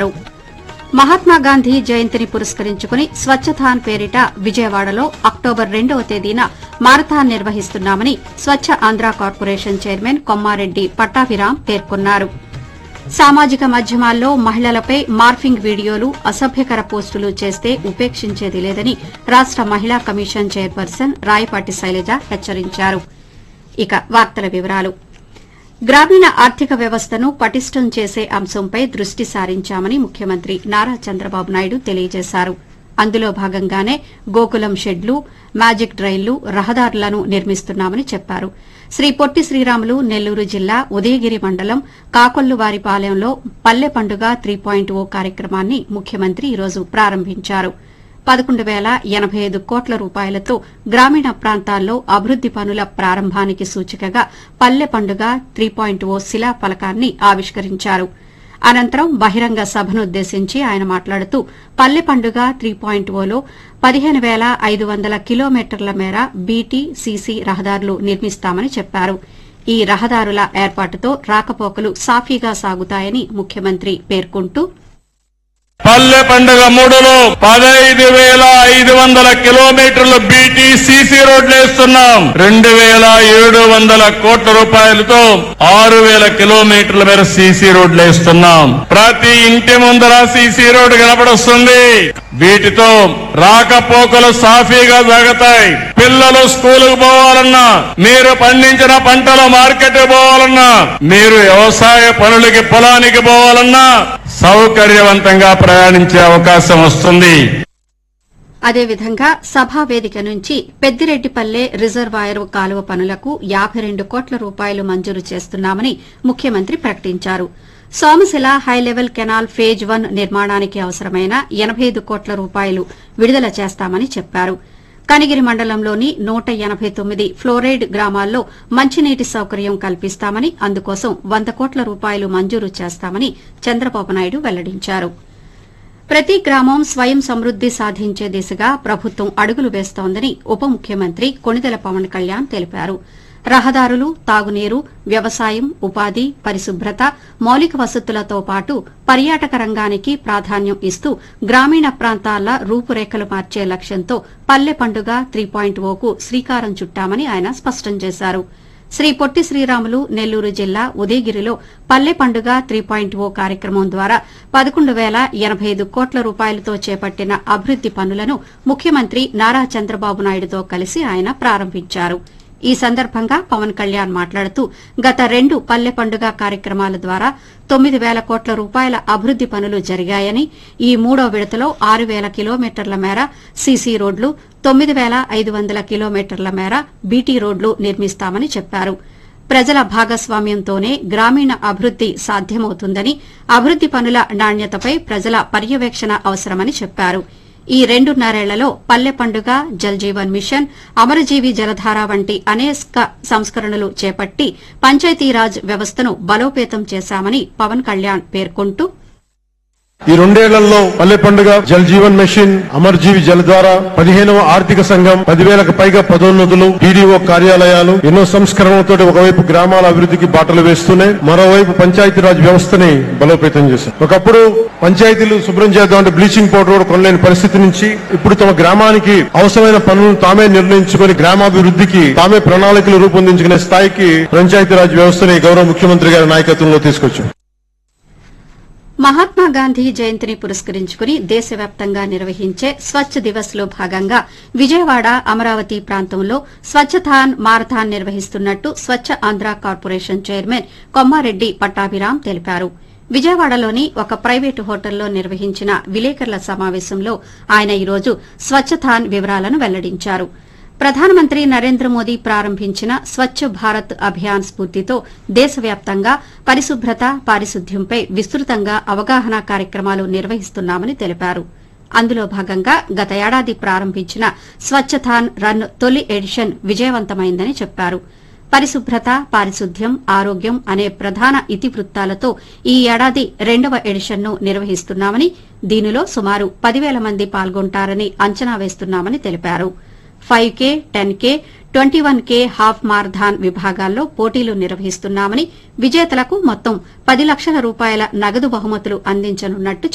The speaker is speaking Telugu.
తెలిపారు మహాత్మాగాంధీ జయంతిని పురస్కరించుకుని స్వచ్ఛథాన్ పేరిట విజయవాడలో అక్టోబర్ రెండవ తేదీన మారథాన్ నిర్వహిస్తున్నామని స్వచ్ఛ ఆంధ్ర కార్పొరేషన్ చైర్మన్ కొమ్మారెడ్డి పట్టాభిరాం పేర్కొన్నారు సామాజిక మాధ్యమాల్లో మహిళలపై మార్ఫింగ్ వీడియోలు అసభ్యకర పోస్టులు చేస్తే ఉపేక్షించేది లేదని రాష్ట మహిళా కమిషన్ చైర్పర్సన్ రాయపాటి శైలజ హెచ్చరించారు ఇక వార్తల వివరాలు గ్రామీణ ఆర్థిక వ్యవస్థను పటిష్టం చేసే అంశంపై దృష్టి సారించామని ముఖ్యమంత్రి నారా చంద్రబాబు నాయుడు తెలియజేశారు అందులో భాగంగానే గోకులం షెడ్లు మ్యాజిక్ డ్రైన్లు రహదారులను నిర్మిస్తున్నామని చెప్పారు శ్రీ పొట్టి శ్రీరాములు నెల్లూరు జిల్లా ఉదయగిరి మండలం కాకొల్లువారిపాలెంలో పల్లె పండుగ త్రీ పాయింట్ ఓ కార్యక్రమాన్ని ముఖ్యమంత్రి ఈరోజు ప్రారంభించారు పదకొండు పేల ఎనబై ఐదు కోట్ల రూపాయలతో గ్రామీణ ప్రాంతాల్లో అభివృద్ది పనుల ప్రారంభానికి సూచికగా పల్లె పండుగ త్రీ పాయింట్ ఓ శిలా ఫలకాన్ని ఆవిష్కరించారు అనంతరం బహిరంగ సభనుద్దేశించి ఆయన మాట్లాడుతూ పల్లె పండుగ త్రీ పాయింట్ ఓలో పదిహేను పేల ఐదు వందల కిలోమీటర్ల మేర బీటీ సీసీ రహదారులు నిర్మిస్తామని చెప్పారు ఈ రహదారుల ఏర్పాటుతో రాకపోకలు సాఫీగా సాగుతాయని ముఖ్యమంత్రి పేర్కొంటూ పల్లె పండుగ మూడులో పదహైదు వేల ఐదు వందల కిలోమీటర్లు బీటీ సీసీ రోడ్లు వేస్తున్నాం రెండు వేల ఏడు వందల కోట్ల రూపాయలతో ఆరు వేల కిలోమీటర్ల మేర సీసీ రోడ్లు వేస్తున్నాం ప్రతి ఇంటి ముందర సీసీ రోడ్డు కనపడొస్తుంది వీటితో రాకపోకలు సాఫీగా సాగుతాయి పిల్లలు స్కూలుకు పోవాలన్నా మీరు పండించిన పంటలు మార్కెట్ పోవాలన్నా మీరు వ్యవసాయ పనులకి పొలానికి పోవాలన్నా సౌకర్యవంతంగా ప్రయాణించే అవకాశం వస్తుంది అదేవిధంగా సభా వేదిక నుంచి పెద్దిరెడ్డిపల్లె రిజర్వాయర్ కాలువ పనులకు యాబై రెండు కోట్ల రూపాయలు మంజూరు చేస్తున్నామని ముఖ్యమంత్రి ప్రకటించారు Somasila high level canal phase one నిర్మాణానికి అవసరమైన ఎనబై ఐదు కోట్ల రూపాయలు విడుదల చేస్తామని చెప్పారు కనిగిరి మండలంలోని నూట ఎనబై తొమ్మిది ఫ్లోరైడ్ గ్రామాల్లో మంచినీటి సౌకర్యం కల్పిస్తామని అందుకోసం వంద కోట్ల రూపాయలు మంజూరు చేస్తామని చంద్రబాబు నాయుడు వెల్లడించారు ప్రతి గ్రామం స్వయం సమృద్ది సాధించే దిశగా ప్రభుత్వం అడుగులు వేస్తోందని ఉప ముఖ్యమంత్రి కొణిదెల పవన్ కళ్యాణ్ తెలిపారు రహదారులు తాగునీరు వ్యవసాయం ఉపాధి పరిశుభ్రత మౌలిక వసతులతో పాటు పర్యాటక రంగానికి ప్రాధాన్యం ఇస్తూ గ్రామీణ ప్రాంతాల రూపురేఖలు మార్చే లక్ష్యంతో పల్లె పండుగ త్రీ పాయింట్ ఓకు శ్రీకారం చుట్టామని ఆయన స్పష్టం చేశారు శ్రీ పొట్టి శ్రీరాములు నెల్లూరు జిల్లా ఉదయగిరిలో పల్లె పండుగ త్రీ పాయింట్ ఓ కార్యక్రమం ద్వారా పదకొండు పేల ఎనబై ఐదు కోట్ల రూపాయలతో చేపట్టిన అభివృద్ది పనులను ముఖ్యమంత్రి నారా చంద్రబాబు నాయుడుతో కలిసి ఆయన ప్రారంభించారు ఈ సందర్భంగా పవన్ కళ్యాణ్ మాట్లాడుతూ గత రెండు పల్లె పండుగ కార్యక్రమాల ద్వారా తొమ్మిది పేల కోట్ల రూపాయల అభివృద్ది పనులు జరిగాయని ఈ మూడో విడతలో ఆరు పేల కిలోమీటర్ల మేర సీసీ రోడ్లు తొమ్మిది పేల ఐదు వందల కిలోమీటర్ల మేర బీటీ రోడ్లు నిర్మిస్తామని చెప్పారు ప్రజల భాగస్వామ్యంతోనే గ్రామీణ అభివృద్ది సాధ్యమవుతుందని అభివృద్ది పనుల నాణ్యతపై ప్రజల పర్యవేక్షణ అవసరమని చెప్పారు ఈ రెండున్నరేళ్లలో పల్లె పండుగ జల్ జీవన్ మిషన్ అమరజీవి జలధార వంటి అనేక సంస్కరణలు చేపట్టి పంచాయతీరాజ్ వ్యవస్థను బలోపేతం చేశామని పవన్ కళ్యాణ్ పేర్కొంటూ ఈ రెండేళ్లలో పల్లె పండుగ జల్ జీవన్ మిషన్ అమర్జీవి జలధార పదిహేనవ ఆర్థిక సంఘం పదివేలకు పైగా పదోన్నతులు పీడీఓ కార్యాలయాలు ఎన్నో సంస్కరణలతో ఒకవైపు గ్రామాల అభివృద్ధికి బాటలు వేస్తూనే మరోవైపు పంచాయతీరాజ్ వ్యవస్థని బలోపేతం చేశారు ఒకప్పుడు పంచాయతీలు శుభ్రం చేద్దాం అంటే బ్లీచింగ్ పౌడర్ కూడా కొనలేని పరిస్థితి నుంచి ఇప్పుడు తమ గ్రామానికి అవసరమైన పనులను తామే నిర్ణయించుకొని గ్రామాభివృద్ధికి తామే ప్రణాళికలు రూపొందించుకునే స్థాయికి పంచాయతీరాజ్ వ్యవస్థని గౌరవ ముఖ్యమంత్రి గారి నాయకత్వంలో తీసుకొచ్చారు మహాత్మా గాంధీ జయంతిని పురస్కరించుకుని దేశవ్యాప్తంగా నిర్వహించే స్వచ్ఛ దివస్ లో భాగంగా విజయవాడ అమరావతి ప్రాంతంలో స్వచ్ఛథాన్ మారథాన్ నిర్వహిస్తున్నట్టు స్వచ్ఛ ఆంధ్ర కార్పొరేషన్ చైర్మన్ కొమ్మారెడ్డి పట్టాభిరాం తెలిపారు విజయవాడలోని ఒక ప్రైవేటు హోటల్లో నిర్వహించిన విలేకరుల సమావేశంలో ఆయన ఈరోజు స్వచ్ఛథాన్ వివరాలను వెల్లడించారు ప్రధానమంత్రి నరేంద్ర మోదీ ప్రారంభించిన స్వచ్ఛ భారత్ అభియాన్ స్ఫూర్తితో దేశవ్యాప్తంగా పరిశుభ్రత పారిశుద్ధ్యంపై విస్తృతంగా అవగాహన కార్యక్రమాలు నిర్వహిస్తున్నామని తెలిపారు అందులో భాగంగా గత ఏడాది ప్రారంభించిన స్వచ్ఛథాన్ రన్ తొలి ఎడిషన్ విజయవంతమైందని చెప్పారు పరిశుభ్రత పారిశుద్ధ్యం ఆరోగ్యం అనే ప్రధాన ఇతివృత్తాలతో ఈ ఏడాది రెండవ ఎడిషన్ను నిర్వహిస్తున్నామని దీనిలో సుమారు పదివేల మంది పాల్గొంటారని అంచనా వేస్తున్నామని తెలిపారు five K ten K twenty one K half marathon విభాగాల్లో పోటీలు నిర్వహిస్తున్నామని విజేతలకు మొత్తం పది లక్షల రూపాయల నగదు బహుమతులు అందించనున్నట్టు